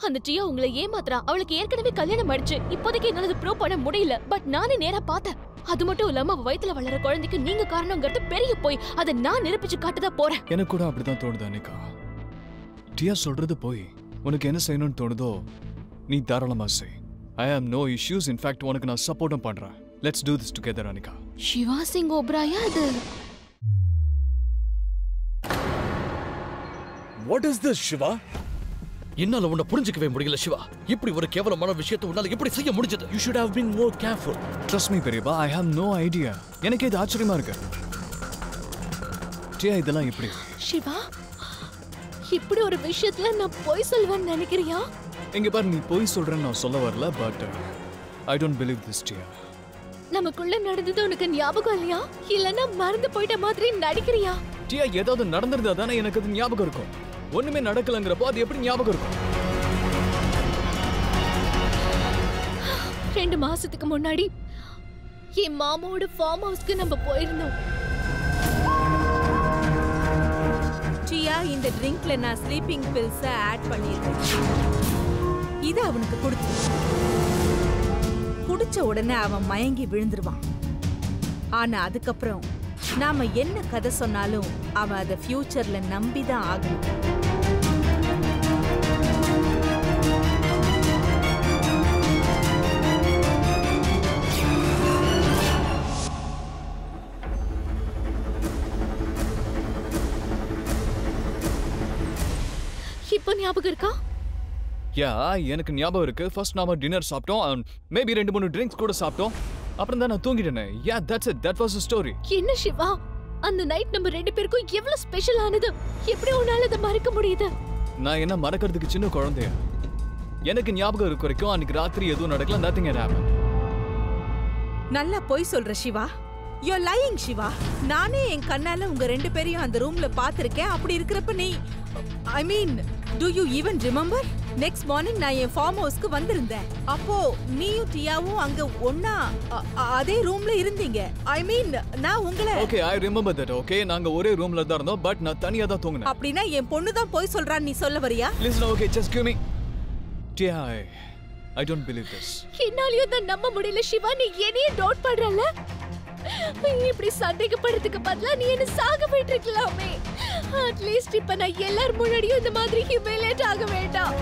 அந்த டியா உங்களை ஏமாத்துறா அவளுக்கு ஏற்கனவே கல்யாணம் ஆயிடுச்சு இப்போதைக்கு என்னால ப்ரூவ் பண்ண முடியல பட் நானே நேரா பார்த்தேன் அது மட்டும் இல்லாம அவ வயித்துல வளர குழந்தைக்கு நீங்க காரணங்கிறது பெரிய போய் அதை நான் நிரூபிச்சு காட்டதா போறேன் எனக்கு கூட அப்படிதான் தோணுது அனிகா டியா சொல்றது போய் உனக்கு என்ன செய்யணும்னு தோணுதோ நீ தாராளமா செய் I have no issues in fact உனக்கு நான் சப்போர்ட்டும் பண்றேன் let's do this together Anika Shiva Singh ஓப்ராயா அது வாட் இஸ் திஸ் சிவா என்னால உன்னை புரிஞ்சுக்கவே முடியல சிவா இப்படி ஒரு கேவலமான விஷயத்தை உன்னால எப்படி செய்ய முடிஞ்சது you should have been more careful trust me பெரியப்பா ஐ ஹாவ் நோ ஐடியா எனக்கு இது ஆச்சரியமா இருக்கு டியா இதெல்லாம் எப்படி சிவா இப்படி ஒரு விஷயத்துல நான் பொய் சொல்வேன்னு நினைக்கிறியா இங்க பாரு நீ போய் சொல்றேன்னு நான் சொல்ல வரல but I don't believe this Tia நமக்குள்ள நடந்தது உனக்கு ஞாபகம் இல்லையா இல்லன்னா மறந்து போயிட்ட மாதிரி நடிக்கிறியா டியா ஏதாவது நடந்திருந்தா தானே எனக்கு அது ஞாபகம் இருக்கும் ஒண்ணுமே நடக்கலங்கிறப்போ அது எப்படி ஞாபகம் இருக்கும் ரெண்டு மாசத்துக்கு முன்னாடி என் மாமாவோட ஃபார்ம் ஹவுஸ்க்கு நம்ம போயிருந்தோம் சியா இந்த ட்ரிங்க்ல நான் ஸ்லீப்பிங் பில்ஸ ஆட் பண்ணிருக்கேன் இத அவனுக்கு கொடுத்து குடிச்ச உடனே அவன் மயங்கி விழுந்துருவான் ஆனா அதுக்கப்புறம் நாம என்ன கதை சொன்னாலும் அவன் அதை ஃபியூச்சர்ல நம்பிதான் ஆகணும் இப்போ ஞாபகம் இருக்கா யா எனக்கு ஞாபகம் இருக்கு ஃபர்ஸ்ட் நாம டின்னர் சாப்பிட்டோம் மேபி ரெண்டு மூணு ட்ரிங்க்ஸ் கூட சாப்பிட்டோம் அப்புறம் தான் நான் தூங்கிட்டேனே yeah that's it that was story என்ன சிவா அந்த நைட் நம்ம ரெண்டு பேருக்கும் எவ்வளவு ஸ்பெஷல் ஆனது எப்படி உன்னால அதை மறக்க முடியுது நான் என்ன மறக்கிறதுக்கு சின்ன குழந்தையா எனக்கு ஞாபகம் இருக்க வரைக்கும் அன்னைக்கு ராத்திரி எதுவும் நடக்கல நத்திங் had happened நல்லா பொய் சொல்ற சிவா யோ லையிங் சிவா நானே என் கண்ணால உங்க ரெண்டு பேரையும் அந்த ரூம்ல பாத்திருக்கேன் அப்படி இருக்கிறப்ப நீ I mean do you even remember next morning நான் என் ஃபார்ம் ஹவுஸ்க்கு வந்திருந்தேன் அப்போ நீயும் டியாவும் அங்க ஒண்ணா அ- அ- அதே ரூம்ல இருந்தீங்க ஐ மீன் நான் உங்களை okay I remember that okay நாங்க ஒரே ரூம்ல தான் இருந்தோம் பட் நான் தனியா தான் தூங்கினேன் அப்படின்னா என் பொண்ணு தான் பொய் சொல்றான்னு நீ சொல்ல வரியா listen okay just give me Tia I don't believe this என்னாலயும் தான் நம்ப முடியல சிவா நீ என்னையே டவுட் பண்றல இப்படி சந்தேகப்படுறதுக்கு பதிலா நீ என்ன சாக போயிட்டு இருக்கலாமே அட்லீஸ்ட் இப்ப நான் எல்லார் முன்னாடியும் இந்த மாதிரி ஹியூமிலேட் ஆக வேண்டாம்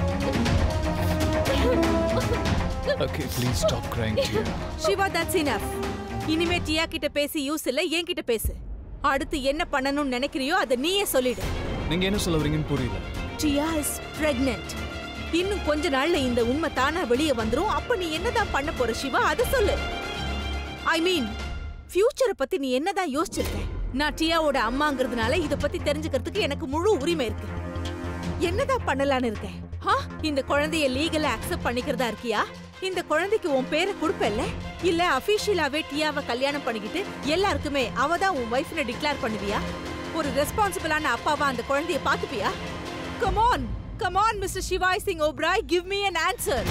ஓகே ப்ளீஸ் ஸ்டாப் crying டியா சிவா தட்ஸ் இனஃப் இனிமே டியா கிட்ட பேசி யூஸ் இல்ல என்கிட்ட பேசு அடுத்து என்ன பண்ணணும்னு நினைக்கிறியோ அதை நீயே சொல்லிடு நீங்க என்ன சொல்ல வரீங்கன்னு புரியல டியா இஸ் பிரெக்னென்ட் இன்னும் கொஞ்ச நாள்ல இந்த உண்மை தானா வெளியே வந்துரும் அப்ப நீ என்னதான் பண்ண போற சிவா அதை சொல்லு ஐ மீன் ஃபியூச்சரை பத்தி நீ என்னதான் யோசிச்சிருக்க நான் டியாவோட அம்மாங்கிறதுனால இத பத்தி தெரிஞ்சுக்கிறதுக்கு எனக்கு முழு உரிமை இருக்கு என்னதான் பண்ணலான்னு இருக்கேன் ஹா இந்த குழந்தைய லீகலா அக்செப்ட் பண்ணிக்கிறதா இருக்கியா இந்த குழந்தைக்கு உன் பேரை கொடுப்பல்ல இல்ல அபிஷியலாவே டியாவை கல்யாணம் பண்ணிக்கிட்டு எல்லாருக்குமே அவ தான் உன் வைஃப்னு டிக்ளேர் பண்ணுவியா ஒரு ரெஸ்பான்சிபிளான அப்பாவா அந்த குழந்தைய பாத்துப்பியா come on come on mister Shivaay Singh Oberoi give me an answer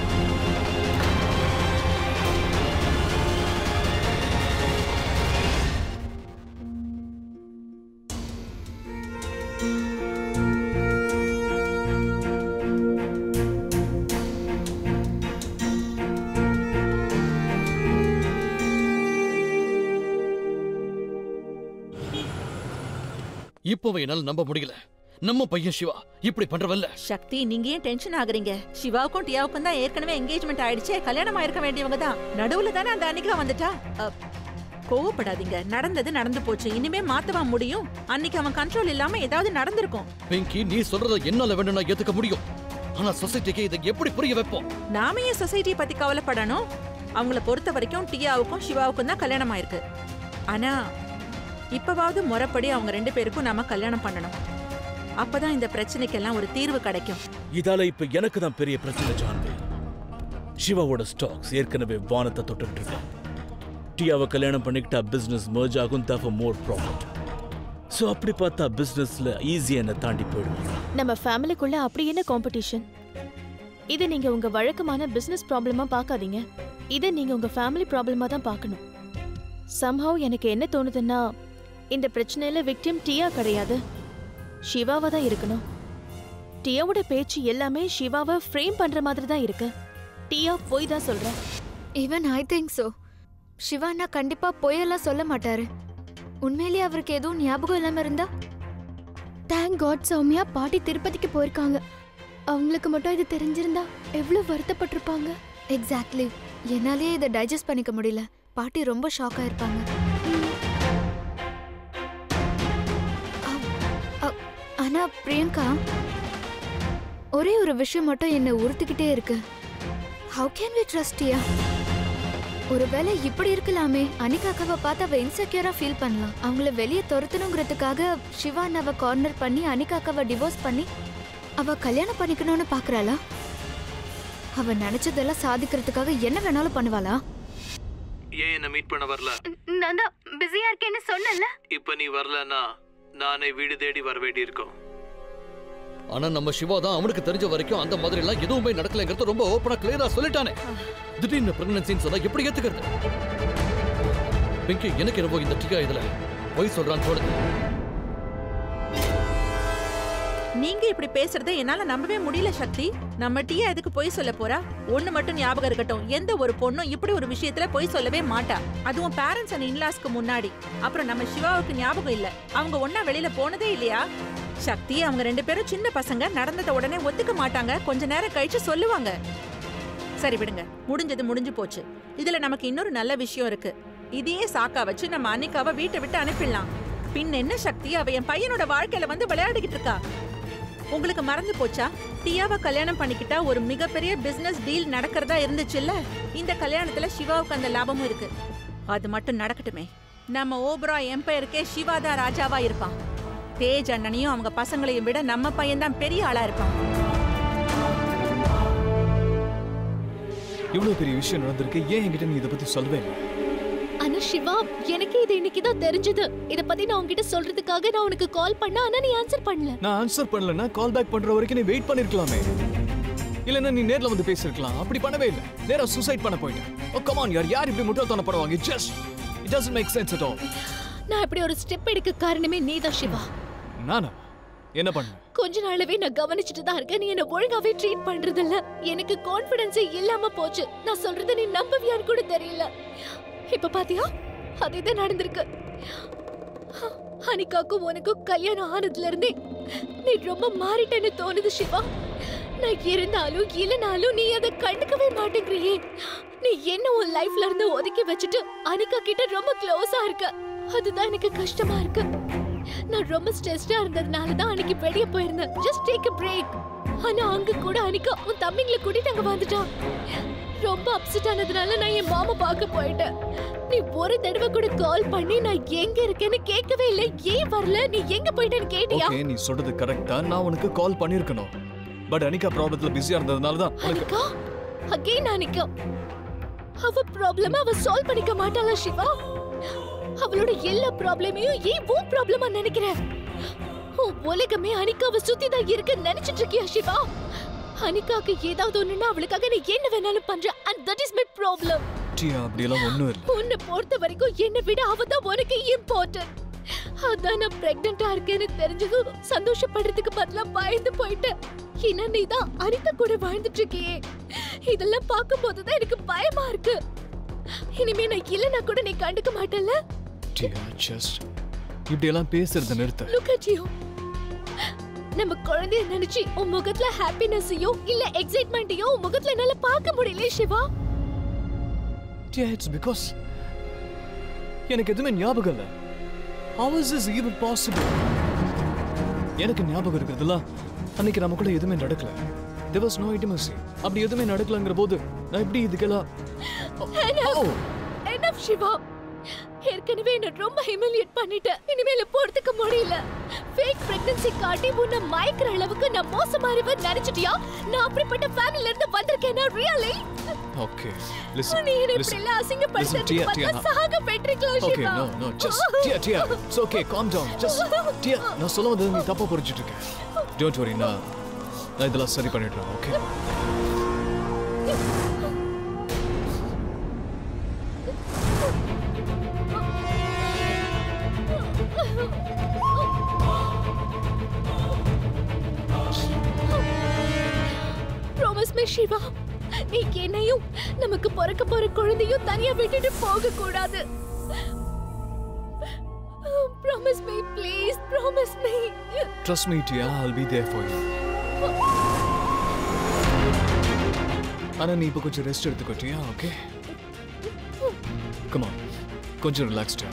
இப்போவே என்னால நம்ப முடியல நம்ம பையன் சிவா இப்படி பண்றவல்ல சக்தி நீங்க ஏன் டென்ஷன் ஆகுறீங்க சிவாவுக்கும் டியாவுக்கும் தான் ஏற்கனவே என்கேஜ்மெண்ட் ஆயிடுச்சே கல்யாணம் ஆயிருக்க வேண்டியவங்க தான் நடுவுல தானே அந்த அன்னிகா வந்துட்டா அ, கோவப்படாதீங்க நடந்தது நடந்து போச்சு இனிமே மாத்தவா முடியும் அன்னைக்கு அவன் கண்ட்ரோல் இல்லாம ஏதாவது நடந்திருக்கும் பிங்கி நீ சொல்றத என்னால வேணும்னா ஏத்துக்க முடியும் ஆனா சொசைட்டிக்கு இதை எப்படி புரிய வைப்போம் நாம ஏன் சொசைட்டியை பத்தி கவலைப்படணும் அவங்கள பொறுத்த வரைக்கும் டியாவுக்கும் சிவாவுக்கும் தான் கல்யாணம் ஆயிருக்கு ஆனா இப்பவாவது முறைப்படி அவங்க ரெண்டு பேருக்கும் நாம கல்யாணம் பண்ணணும் அப்பதான் இந்த பிரச்சனைக்கெல்லாம் ஒரு தீர்வு கிடைக்கும் இதால இப்ப எனக்கு தான் பெரிய பிரச்சனை ஜான்வி சிவாவோட ஸ்டாக்ஸ் ஏற்கனவே வானத்தை தொட்டுட்டு இருக்கு டியாவை கல்யாணம் பண்ணிக்கிட்டா பிசினஸ் merge ஆகும் தஃப மோர் ப்ராஃபிட் ஸோ அப்படி பார்த்தா பிசினஸ்ல ஈஸியா என்ன தாண்டி போயிடுவாங்க நம்ம ஃபேமிலிக்குள்ள அப்படி என்ன காம்படிஷன் இதை நீங்க உங்க வழக்கமான பிசினஸ் ப்ராப்ளமா பார்க்காதீங்க இதை நீங்க உங்க ஃபேமிலி ப்ராப்ளமா தான் பார்க்கணும் சம்ஹவ் எனக்கு என்ன தோணுதுன்னா இந்த பிரச்சனையில விக்டிம் டியா கிடையாது சிவாவா தான் இருக்கணும் டியாவோட பேச்சு எல்லாமே சிவாவை ஃப்ரேம் பண்ற மாதிரி தான் இருக்கு டியா போய் தான் சொல்ற ஈவன் ஐ திங்க் ஸோ சிவானா கண்டிப்பா பொய்யெல்லாம் சொல்ல மாட்டாரு உண்மையிலேயே அவருக்கு எதுவும் ஞாபகம் இல்லாம இருந்தா தேங்க் காட் சௌமியா பாட்டி திருப்பதிக்கு போயிருக்காங்க அவங்களுக்கு மட்டும் இது தெரிஞ்சிருந்தா எவ்வளவு வருத்தப்பட்டிருப்பாங்க எக்ஸாக்ட்லி என்னாலேயே இதை டைஜஸ்ட் பண்ணிக்க முடியல பாட்டி ரொம்ப ஷாக் ஆயிருப்பாங்க அ- அ- ஆனா பிரியங்கா ஒரே ஒரு விஷயம் மட்டும் என்னை உறுத்திக்கிட்டே இருக்கு how can we trust ya ஒருவேளை இப்படி இருக்கலாமே அனிகாக்காவை பார்த்து அவ இன்செக்யூரா ஃபீல் பண்ணலாம் அவங்கள வெளியே துரத்தணுங்கிறதுக்காக சிவான் அவ கார்னர் பண்ணி அனிகாக்காவை டிவோர்ஸ் பண்ணி அவ கல்யாணம் பண்ணிக்கணும்னு பாக்குறாளா அவ நினைச்சதெல்லாம் சாதிக்கிறதுக்காக என்ன வேணாலும் பண்ணுவாளா ஏன் என்ன மீட் பண்ண வரல நான் தான் பிஸியா இருக்கேன்னு சொன்னல இப்ப நீ வரலன்னா நானே வீடு தேடி வர வேண்டி இருக்கும் ஆனா நம்ம சிவா தான் அவனுக்கு தெரிஞ்ச வரைக்கும் அந்த மாதிரி எல்லாம் எதுவுமே நடக்கலைங்கிறது ரொம்ப ஓப்பனா கிளியரா சொல்லிட்டானே திடீர்னு பிரெக்னன்சின்னு சொன்னா எப்படி ஏத்துக்கிறது பிங்கி எனக்கு என்னவோ இந்த டிகா இதுல பொய் சொல்றான்னு தோணுது நீங்க இப்படி பேசுறத என்னால நம்பவே முடியல சக்தி நம்ம டீயா எதுக்கு பொய் சொல்ல போறா ஒண்ணு மட்டும் ஞாபகம் இருக்கட்டும் எந்த ஒரு பொண்ணும் இப்படி ஒரு விஷயத்துல பொய் சொல்லவே மாட்டா அதுவும் பேரண்ட்ஸ் அண்ட் இன்லாஸ்க்கு முன்னாடி அப்புறம் நம்ம சிவாவுக்கு ஞாபகம் இல்ல அவங்க ஒண்ணா வெளியில போனதே இல்லையா சக்தி அவங்க ரெண்டு பேரும் சின்ன பசங்க நடந்தத உடனே ஒத்துக்க மாட்டாங்க கொஞ்ச நேரம் கழிச்சு சொல்லுவாங்க சரி விடுங்க முடிஞ்சது முடிஞ்சு போச்சு இதுல நமக்கு இன்னொரு நல்ல விஷயம் இருக்கு இதையே சாக்கா வச்சு நம்ம அன்னிக்காவை வீட்டை விட்டு அனுப்பிடலாம் பின் என்ன சக்தி அவ என் பையனோட வாழ்க்கையில வந்து விளையாடிக்கிட்டு இருக்கா உங்களுக்கு மறந்து போச்சா டியாவை கல்யாணம் பண்ணிக்கிட்டா ஒரு மிகப்பெரிய பிசினஸ் டீல் நடக்கிறதா இருந்துச்சுல்ல இந்த கல்யாணத்துல சிவாவுக்கு அந்த லாபமும் இருக்கு அது மட்டும் நடக்கட்டுமே நம்ம ஓபரா எம்பையருக்கே சிவா தான் ராஜாவா இருப்பான் தேஜ் அண்ணனையும் அவங்க பசங்களையும் விட நம்ம பையன் தான் பெரிய ஆளா இருப்பான் இவ்வளவு பெரிய விஷயம் நடந்திருக்கு ஏன் என்கிட்ட நீ இதை பத்தி சொல்லவே இல்லை ஆனா சிவா எனக்கு இது இன்னைக்கு தான் தெரிஞ்சது இத பத்தி நான் உன்கிட்ட சொல்றதுக்காக நான் உனக்கு கால் பண்ண ஆனா நீ ஆன்சர் பண்ணல நான் ஆன்சர் பண்ணலன்னா கால் பேக் பண்ற வரைக்கும் நீ வெயிட் பண்ணிருக்கலாமே இல்லைன்னா நீ நேர்ல வந்து பேசிருக்கலாம் அப்படி பண்ணவே இல்லை நேரா சூசைட் பண்ண போயிட்டேன் ஓ கமான் யார் யார் இப்படி முட்டாள்தனம் பண்ணுவாங்க just it doesn't make sense at all நான் இப்படி ஒரு ஸ்டெப் எடுக்க காரணமே நீதான் சிவா நானா என்ன பண்ண கொஞ்ச நாளாவே நான் கவனிச்சுட்டு தான் இருக்கேன் நீ என்ன ஒழுங்காவே ட்ரீட் பண்றது இல்ல எனக்கு கான்பிடன்ஸே இல்லாம போச்சு நான் சொல்றத நீ நம்பவியான்னு கூட தெரியல இப்ப பாத்தியா அதேதான் நடந்திருக்கு அனிகாக்கும் உனக்கும் கல்யாணம் ஆனதுல இருந்தே நீ ரொம்ப மாறிட்டேன்னு தோணுது சிவா நான் இருந்தாலும் இல்லனாலும் நீ அதை கண்டுக்கவே மாட்டேங்கிறியே நீ என்ன உன் லைஃப்ல இருந்து ஒதுக்கி வச்சுட்டு அனிகா கிட்ட ரொம்ப க்ளோஸா இருக்க அதுதான் எனக்கு கஷ்டமா இருக்கு நான் ரொம்ப ஸ்ட்ரெஸ்டா இருந்ததுனால தான் அன்னைக்கு வெளிய போயிருந்தேன் ஜஸ்ட் டேக் a பிரேக் ஆனா அங்க கூட அனிகா உன் தம்பிங்களை கூட்டிட்டு அங்க வந்துட்டான் ரொம்ப அப்செட் ஆனதுனால நான் என் மாமா பார்க்க போயிட்டேன் நீ ஒரு தடவை கூட கால் பண்ணி நான் எங்க இருக்கேன்னு கேட்கவே இல்லை ஏன் வரல நீ எங்க போயிட்டேன்னு கேட்டியா ஓகே நீ சொல்றது கரெக்ட் தான் நான் உனக்கு கால் பண்ணிருக்கணும் பட் அனிகா ப்ராப்ளத்துல பிஸியா இருந்ததுனால தான் உனக்கு அனிகா அகைன் அனிகா அவ ப்ராப்ளம் அவ சால்வ் பண்ணிக்க மாட்டாளா சிவா அவளோட எல்லா ப்ராப்ளமையும் ஏன் உன் ப்ராப்ளமா நினைக்கிற உன் உலகமே அனிகாவை சுத்தி தான் இருக்கு நினைச்சிட்டு இருக்கியா சிவா அனிகாக்கு ஏதாவது ஒண்ணுன்னா அவளுக்காக நீ என்ன வேணாலும் பண்ற and that is my problem Diya அப்படியெல்லாம் ஒண்ணும் இல்லை உன்னை பொறுத்த வரைக்கும் என்னை விட அவ தான் உனக்கு இம்பார்ட்டன்ட் அதான் நான் பிரெக்னெண்டா இருக்கேன்னு தெரிஞ்சதும் சந்தோஷப்படுறதுக்கு பதிலா பயந்து போயிட்டேன் ஏன்னா நீ தான் அனிதா கூட வாழ்ந்துட்டு இருக்கியே இதெல்லாம் பார்க்கும்போது தான் எனக்கு பயமா இருக்கு இனிமே நான் இல்லைன்னா கூட நீ கண்டுக்க மாட்டல்ல டியா ஜஸ்ட் இப்படியெல்லாம் பேசுறத நிறுத்த லுக் அட் யூ நம்ம குழந்தைய நினைச்சு உன் முகத்துல ஹாப்பினஸையோ இல்ல எக்ஸைட்மெண்ட்டையோ உன் முகத்துல என்னால பார்க்க முடியல சிவா டியா இட்ஸ் பிகாஸ் எனக்கு எதுவுமே ஞாபகம் இல்லை how is this even possible எனக்கு ஞாபகம் இருக்கிறதுலாம் அன்னைக்கு நமக்குள்ள எதுவுமே நடக்கல there was no intimacy அப்படி எதுவுமே நடக்கலங்கிற போது நான் எப்படி இதுக்கெல்லாம் Oh, enough சிவா ஏற்கனவே என்ன ரொம்ப ஹியூமிலியேட் பண்ணிட்டேன் இனிமேல பொறுத்துக்க முடியல ஃபேக் பிரெக்னன்சி காட்டி உன்னை மயக்கிற அளவுக்கு நான் மோசமா இருப்பேன் நினைச்சிட்டியா நான் அப்படிப்பட்ட ஃபேமிலில இருந்து வந்திருக்கேனா ரியலி okay listen நீ என்ன இப்படி listen எல்லாம் listen அசிங்கப்படுத்துறதுக்கு Tia பதிலா Tia சாக பெற்றிருக்கலாம் okay Siva no no just Tia Tia it's okay calm down just Tia நான் சொல்ல வந்தது நீ தப்பா புரிஞ்சிட்டு இருக்க don't worry நான் நான் இதெல்லாம் சரி பண்ணிடுறேன் ஓகே சிவா நீ என்னையும் நமக்கு பிறக்க போற குழந்தையும் தனியா விட்டுட்டு போக கூடாது promise me please promise me trust me Diya I'll be there for you ஆனா நீ இப்போ கொஞ்சம் ரெஸ்ட் எடுத்துக்கோட்டியா ஓகே கமா கொஞ்சம் ரிலாக்ஸ்டா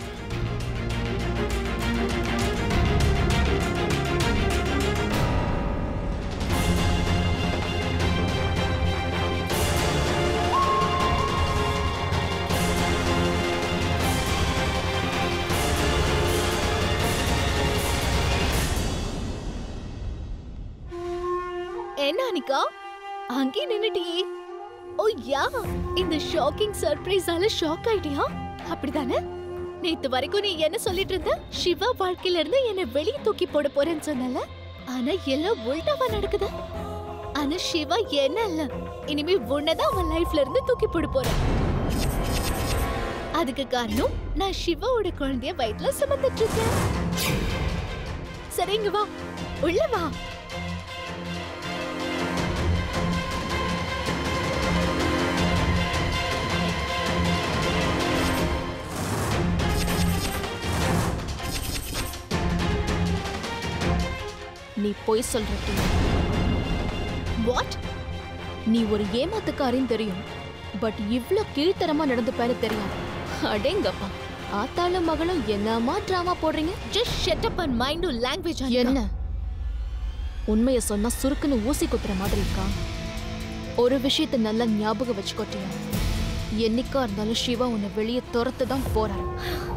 என்ன அனிகா அங்கே நின்னுட்டியே ஓ யா இந்த ஷாக்கிங் சர்ப்ரைஸால ஷாக் ஆயிட்டியா அப்படிதானே நேத்து வரைக்கும் நீ என்ன சொல்லிட்டு இருந்த சிவா வாழ்க்கையில இருந்து என்ன வெளிய தூக்கி போட போறேன்னு சொன்னல ஆனா எல்லாம் உல்டாவா நடக்குது ஆனா சிவா என்ன இல்ல இனிமே உன்னதான் அவன் லைஃப்ல இருந்து தூக்கி போட போறேன் அதுக்கு காரணம் நான் சிவாவோட குழந்தைய வயிற்றுல சுமந்துட்டு இருக்கேன் சரிங்க வா உள்ள வா நீ பொய் சொல்ற வாட் நீ ஒரு ஏமாத்துக்காரின்னு தெரியும் பட் இவ்ளோ கீழ்த்தரமா நடந்துப்பேன்னு தெரியாது அடேங்கப்பா ஆத்தாளும் மகளும் என்னமா டிராமா போடுறீங்க just shut up and mind language என்ன உண்மைய சொன்னா சுருக்குன்னு ஊசி குத்துற மாதிரி இருக்கா ஒரு விஷயத்தை நல்லா ஞாபகம் வச்சுக்கோட்டியா என்னைக்கா இருந்தாலும் சிவா உன்னை வெளியே துரத்து தான் போறாரு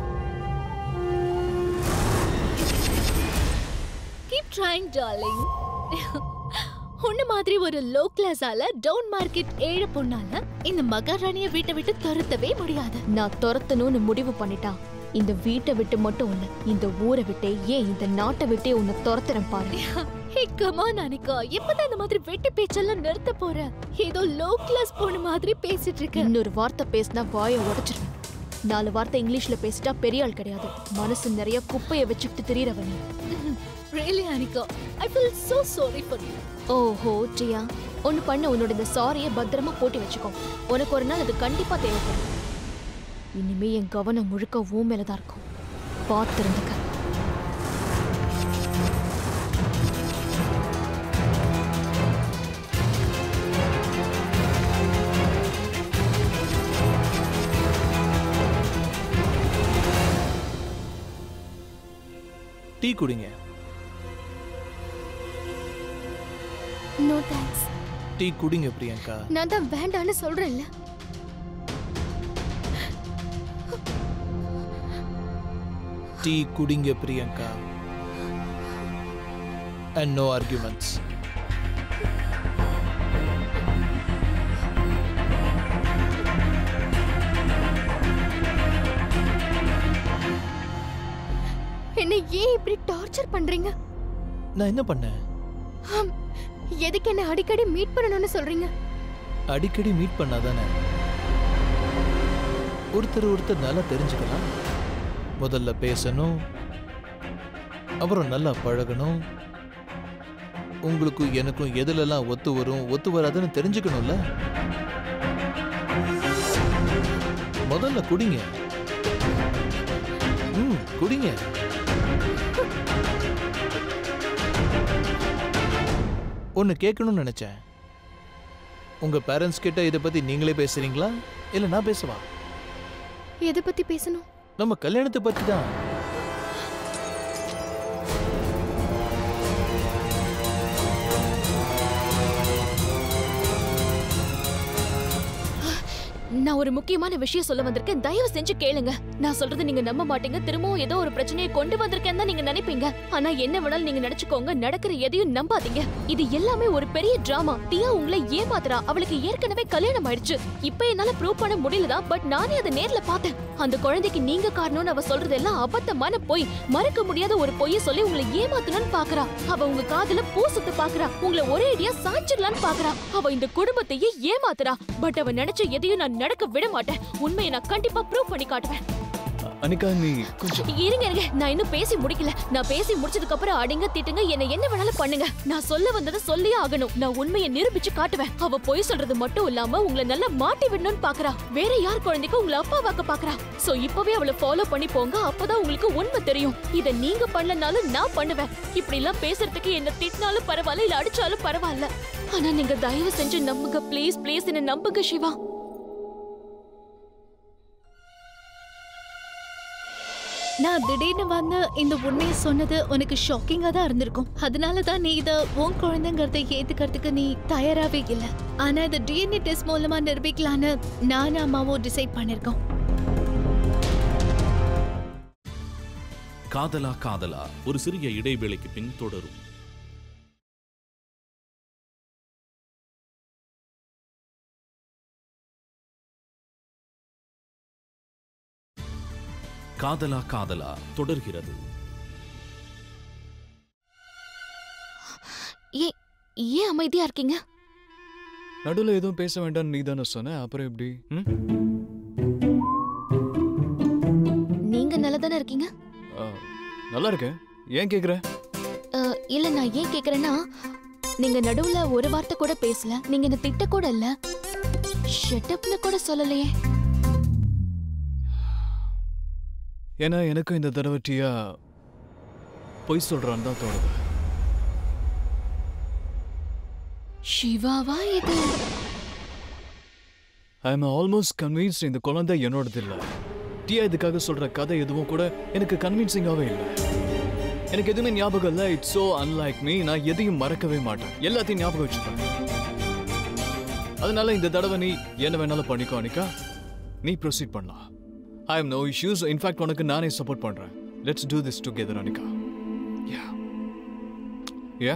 கீப் ட்ரைங் டார்லிங் உன்ன மாதிரி ஒரு லோ கிளாஸால டவுன் மார்க்கெட் ஏழை பொண்ணால இந்த மகாராணிய வீட்டை விட்டு துரத்தவே முடியாது நான் துரத்தணும்னு முடிவு பண்ணிட்டா இந்த வீட்டை விட்டு மட்டும் இல்ல இந்த ஊரை விட்டே ஏன் இந்த நாட்டை விட்டே உன்னை துரத்துறேன் பாரு ஹே கமான் அனிகா எப்பதான் இந்த மாதிரி வெட்டி பேச்செல்லாம் நிறுத்த போற ஏதோ லோ கிளாஸ் பொண்ணு மாதிரி பேசிட்டு இருக்க இன்னொரு வார்த்தை பேசினா வாயை உடைச்சிருவேன் நாலு வார்த்தை இங்கிலீஷ்ல பேசிட்டா பெரிய ஆள் கிடையாது மனசு நிறைய குப்பைய வச்சுக்கிட்டு தெரியறவன் really Anika I feel so sorry for you ஓஹோ ஜியா ஒன்னு பண்ண உன்னோட இந்த சாரியை பத்திரமா போட்டு வச்சுக்கோ உனக்கு ஒரு நாள் அது கண்டிப்பா தேவைப்படும் இனிமே என் கவனம் முழுக்க ஊ மேலதான் இருக்கும் பார்த்திருந்துக்க டீ குடிங்க நோ தேங்க்ஸ் டீ குடிங்க பிரியங்கா நான் தான் வேண்டான்னு சொல்றேன்ல டீ குடிங்க பிரியங்கா அண்ட் நோ ஆர்குமெண்ட்ஸ் என்ன ஏன் இப்படி டார்ச்சர் பண்றீங்க நான் என்ன பண்ணேன் ஆம், எதுக்கு என்ன அடிக்கடி மீட் பண்ணணும்னு சொல்றீங்க அடிக்கடி மீட் பண்ணாதானே ஒருத்தர் ஒருத்தர் நல்லா தெரிஞ்சுக்கலாம் முதல்ல பேசணும் அப்புறம் நல்லா பழகணும் உங்களுக்கும் எனக்கும் எதுலெல்லாம் ஒத்து வரும் ஒத்து வராதுன்னு தெரிஞ்சுக்கணும்ல முதல்ல குடிங்க ம் குடிங்க ஒன்று கேட்கணும்னு நினைச்சேன் உங்க பேரண்ட்ஸ் கிட்ட இதை பத்தி நீங்களே பேசுறீங்களா இல்ல நான் பேசவா எதை பத்தி பேசணும் நம்ம கல்யாணத்தை பத்தி தான் நான் ஒரு முக்கியமான விஷயம் சொல்ல வந்திருக்கேன் தயவு செஞ்சு கேளுங்க நான் சொல்றது நீங்க நம்ப மாட்டீங்க திரும்பவும் ஏதோ ஒரு பிரச்சனையை கொண்டு வந்திருக்கேன்னு தான் நீங்க நினைப்பீங்க ஆனா என்ன வேணாலும் நீங்க நினைச்சுக்கோங்க நடக்கிற எதையும் நம்பாதீங்க இது எல்லாமே ஒரு பெரிய டிராமா டியா உங்களை ஏமாத்துறா அவளுக்கு ஏற்கனவே கல்யாணம் ஆயிடுச்சு இப்ப என்னால ப்ரூவ் பண்ண முடியலதான் பட் நானே அதை நேர்ல பார்த்தேன் அந்த குழந்தைக்கு நீங்க காரணம்னு அவ சொல்றது எல்லாம் அபத்தமான பொய் மறக்க முடியாத ஒரு பொய்ய சொல்லி உங்களை ஏமாத்தணும்னு பாக்குறா அவ உங்க காதுல பூ சுத்த பாக்குறா உங்களை ஒரே அடியா சாய்ச்சிடலான்னு பாக்குறா அவ இந்த குடும்பத்தையே ஏமாத்துறா பட் அவ நினைச்ச எதையும் நான் நடக்க விட மாட்டேன் உண்மையை நான் கண்டிப்பா ப்ரூவ் பண்ணி காட்டுவேன் அனிகா நீ கொஞ்சம் இருங்க இருங்க நான் இன்னும் பேசி முடிக்கல நான் பேசி முடிச்சதுக்கு அப்புறம் அடிங்க திட்டுங்க என்ன என்ன வேணாலும் பண்ணுங்க நான் சொல்ல வந்ததை சொல்லியே ஆகணும் நான் உண்மையை நிரூபிச்சு காட்டுவேன் அவ பொய் சொல்றது மட்டும் இல்லாம உங்களை நல்லா மாட்டி விடணும்னு பாக்குறா வேற யார் குழந்தைக்கு உங்களை அப்பாவாக்க பாக்குறா சோ இப்பவே அவளை ஃபாலோ பண்ணி போங்க அப்பதான் உங்களுக்கு உண்மை தெரியும் இத நீங்க பண்ணலனாலும் நான் பண்ணுவேன் இப்படி எல்லாம் பேசுறதுக்கு என்ன திட்டினாலும் பரவாயில்ல இல்ல அடிச்சாலும் பரவாயில்ல ஆனா நீங்க தயவு செஞ்சு நம்புங்க ப்ளீஸ் ப்ளீஸ் என்ன நம்புங்க சிவா நான் திடீர்னு வந்து இந்த உண்மையை சொன்னது உனக்கு ஷாக்கிங்கா தான் இருந்திருக்கும் அதனால தான் நீ இத உன் குழந்தைங்கிறத ஏத்துக்கிறதுக்கு நீ தயாராவே இல்ல ஆனா இத டிஎன்ஏ டெஸ்ட் மூலமா நிரூபிக்கலான்னு நானும் அம்மாவும் டிசைட் பண்ணிருக்கோம் காதலா காதலா ஒரு சிறிய இடைவேளைக்கு பின் தொடரும் காதலா காதலா தொடர்கிறது ஏன் ஏன் அமைதியா இருக்கீங்க நடுவில் எதுவும் பேச வேண்டாம்னு நீ தானே சொன்ன அப்புறம் எப்படி ம்? நீங்க நல்லா தானே இருக்கீங்க ஆ, நல்லா இருக்கேன் ஏன் கேக்குற அஹ், இல்ல நான் ஏன் கேக்குறேன்னா நீங்க நடுவுல ஒரு வார்த்தை கூட பேசல நீங்க இந்த திட்ட கூட இல்ல ஷட்டப்னு கூட சொல்லலையே ஏன்னா எனக்கும் இந்த தடவை டீயா பொய் சொல்றான்னு தான் தோணுது சிவாவா இது ஐ எம் ஆல்மோஸ்ட் கன்வின்ஸ்ட் இந்த குழந்தை என்னோடது இல்லை டியா இதுக்காக சொல்ற கதை எதுவும் கூட எனக்கு கன்வின்சிங்காவே இல்லை எனக்கு எதுவுமே ஞாபகம் இல்லை இட்ஸ் so unlike me நான் எதையும் மறக்கவே மாட்டேன் எல்லாத்தையும் ஞாபகம் வச்சுப்பேன் அதனால இந்த தடவை நீ என்ன வேணாலும் பண்ணிக்கோ அனிகா நீ ப்ரொசீட் பண்ணலாம் I am no issues in fact உனக்கு நானே சப்போர்ட் பண்றேன் let's do this together Anika yeah yeah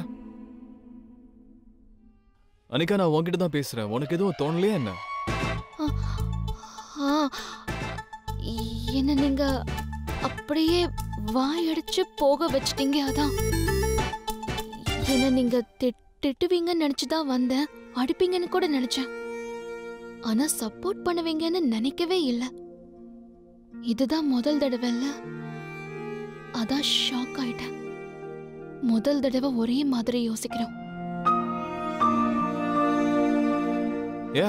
Anika நான் உன்கிட்ட தான் பேசுறேன் உனக்கு எதுவும் தோணலையா என்ன ஆ, என்ன நீங்க அப்படியே வாயடிச்சு போக வச்சிட்டீங்க அதான் என்ன நீங்க திட்- திட்டுவீங்கன்னு நினைச்சுதான் வந்தேன் அடிப்பீங்கன்னு கூட நினைச்சேன் ஆனா சப்போர்ட் பண்ணுவீங்கன்னு நினைக்கவே இல்ல இதுதான் முதல் தடவை இல்ல அதான் ஷாக் ஆயிட்டேன் முதல் தடவை ஒரே மாதிரி யோசிக்கிறோம் யா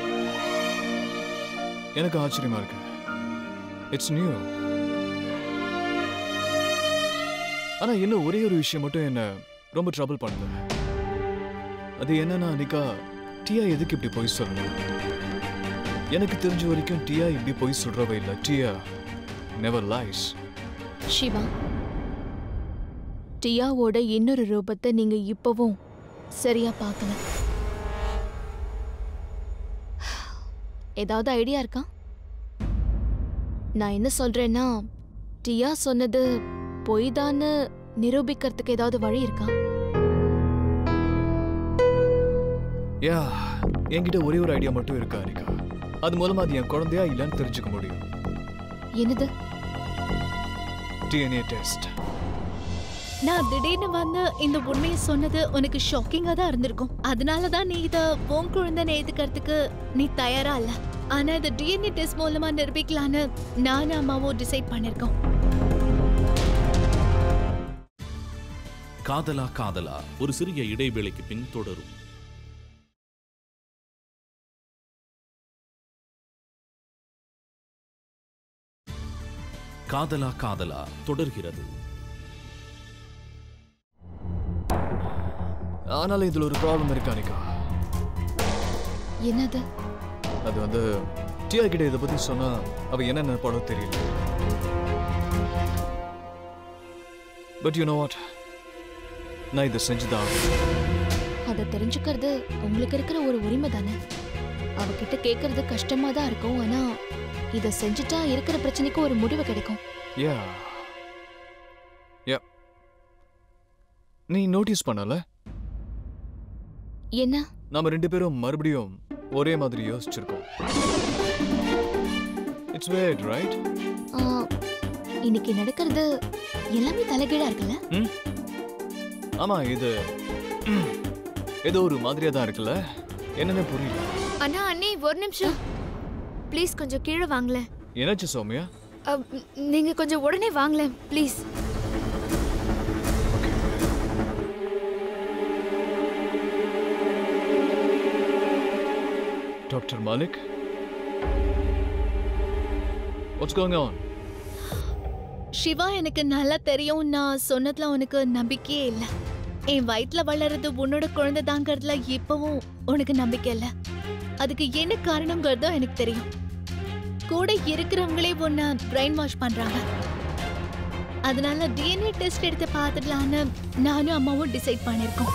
எனக்கு ஆச்சரியமா இருக்கு இட்ஸ் நியூ ஆனா இன்னும் ஒரே ஒரு விஷயம் மட்டும் என்ன ரொம்ப ட்ரபிள் பண்ணுது அது என்னன்னா அன்னிக்கா டியா எதுக்கு இப்படி பொய் சொல்லணும் எனக்கு தெரிஞ்ச வரைக்கும் டியா இப்படி பொய் சொல்றவ இல்ல டியா நெவர் லைஸ் சிவா டியாவோட இன்னொரு ரூபத்தை நீங்க இப்பவும் சரியா பார்க்கல ஏதாவது ஐடியா இருக்கா நான் என்ன சொல்றேன்னா டியா சொன்னது பொய்தான்னு நிரூபிக்கிறதுக்கு ஏதாவது வழி இருக்கா யா என்கிட்ட ஒரே ஒரு ஐடியா மட்டும் இருக்கு அனிகா அது மூலமா அது என் குழந்தையா இல்லைன்னு தெரிஞ்சுக்க முடியும் என்னது டிஎன்ஏ டெஸ்ட் நான் திடீர்னு வந்து இந்த உண்மையை சொன்னது உனக்கு ஷாக்கிங்கா தான் இருந்திருக்கும் அதனால தான் நீ இத உன் குழந்தைன்னு ஏத்துக்கிறதுக்கு நீ தயாரா இல்ல ஆனா இத டிஎன்ஏ டெஸ்ட் மூலமா நிரூபிக்கலான்னு நானும் அம்மாவும் டிசைட் பண்ணிருக்கோம் காதலா காதலா ஒரு சிறிய இடைவேளைக்கு பின் தொடரும் காதலா காதலா தொடர்கிறது ஆனாலும் இதுல ஒரு ப்ராப்ளம் இருக்கு அனிகா என்னது அது வந்து டியா கிட்ட இதை பத்தி சொன்னா அவ என்ன நினைப்பாளோ தெரியல பட் யூ நோ வாட் நான் இதை செஞ்சுதான் ஆகணும். அதை தெரிஞ்சுக்கிறது உங்களுக்கு இருக்கிற ஒரு உரிமை தானே அவகிட்ட கேட்கறது கஷ்டமா தான் இருக்கும் ஆனா இதை செஞ்சுட்டா இருக்கிற பிரச்சனைக்கு ஒரு முடிவு கிடைக்கும் Yeah. Yeah. நீ நோட்டீஸ் பண்ணல என்ன நாம ரெண்டு பேரும் மறுபடியும் ஒரே மாதிரி யோசிச்சிருக்கோம் இட்ஸ் weird ரைட் ஆ, இன்னைக்கு நடக்கிறது எல்லாமே தலைகீழா இருக்குல்ல ஆமா இது ம், ஏதோ ஒரு மாதிரியா தான் இருக்குல்ல என்னன்னு புரியல அண்ணா அண்ணி ஒரு நிமிஷம் ப்ளீஸ் கொஞ்சம் கீழே வாங்களேன் என்னாச்சு சௌமியா அ, நீங்க கொஞ்சம் உடனே வாங்களேன் please doctor Malik what's going on Shiva எனக்கு நல்லா தெரியும் நான் சொன்னதுல உனக்கு நம்பிக்கையே இல்ல என் வயித்துல வளர்றது உன்னோட குழந்தை தாங்கிறதுல இப்பவும் உனக்கு நம்பிக்கை இல்ல அதுக்கு என்ன காரணங்கிறதும் எனக்கு தெரியும் கூட இருக்கிறவங்களே உன்னை பிரெயின் வாஷ் பண்றாங்க அதனால டிஎன்ஏ டெஸ்ட் எடுத்து பார்த்துடலான்னு நானும் அம்மாவும் டிசைட் பண்ணியிருக்கோம்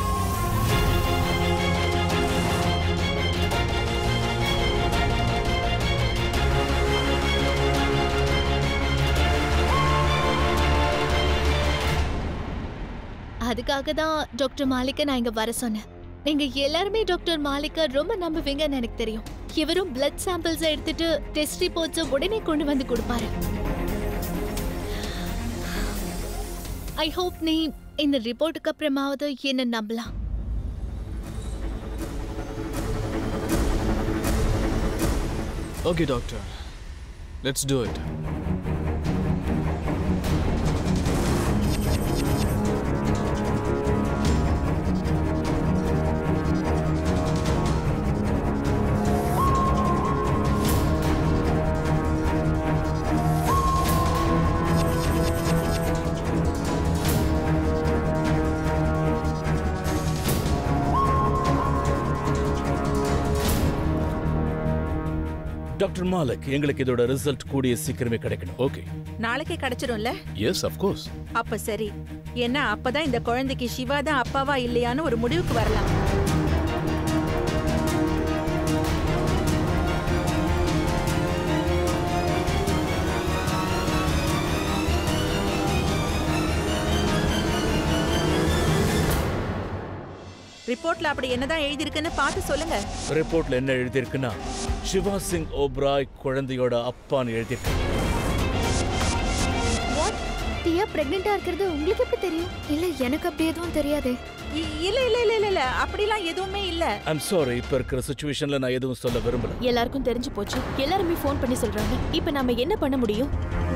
அதுக்காக தான் டாக்டர் மாலிக்க நான் இங்க வர சொன்னேன் நீங்க எல்லாருமே டாக்டர் மாலிக்க ரொம்ப நம்புவீங்கன்னு எனக்கு தெரியும் இவரும் பிளட் சாம்பிள்ஸ் எடுத்துட்டு டெஸ்ட் ரிப்போர்ட்ஸ் உடனே கொண்டு வந்து கொடுப்பாரு ஐ ஹோப் நீ இந்த ரிப்போர்ட்டுக்கு அப்புறமாவது என்ன நம்பலாம் Okay, doctor. Let's do it. Doctor Malik எங்களுக்கு இதோட ரிசல்ட் கூடிய சீக்கிரமே கிடைக்கணும் ஓகே நாளைக்கே கிடைச்சிடும்ல எஸ் அஃப்கோர்ஸ் அப்ப சரி ஏன்னா அப்பதான் இந்த குழந்தைக்கு சிவா தான் அப்பாவா இல்லையான்னு ஒரு முடிவுக்கு வரலாம் ரிப்போர்ட்ல அப்படி என்னதான் எழுதியிருக்குன்னு பார்த்து சொல்லுங்க ரிப்போர்ட்ல என்ன எழுதியிருக்குன்னா சிவா சிங் ஓப்ராய் குழந்தையோட அப்பான்னு எழுதியிருக்கு டியா பிரெக்னெண்டா இருக்கிறது உங்களுக்கு எப்படி தெரியும் இல்ல எனக்கு அப்படி எதுவும் தெரியாதே இ- இல்ல இல்ல இல்ல இல்ல இல்ல அப்படிலாம் எதுவுமே இல்ல ஐம் சாரி இப்ப இருக்கிற சுச்சுவேஷன்ல நான் எதுவும் சொல்ல விரும்பல எல்லாருக்கும் தெரிஞ்சு போச்சு எல்லாருமே ஃபோன் பண்ணி சொல்றாங்க இப்ப நாம என்ன பண்ண முடியும்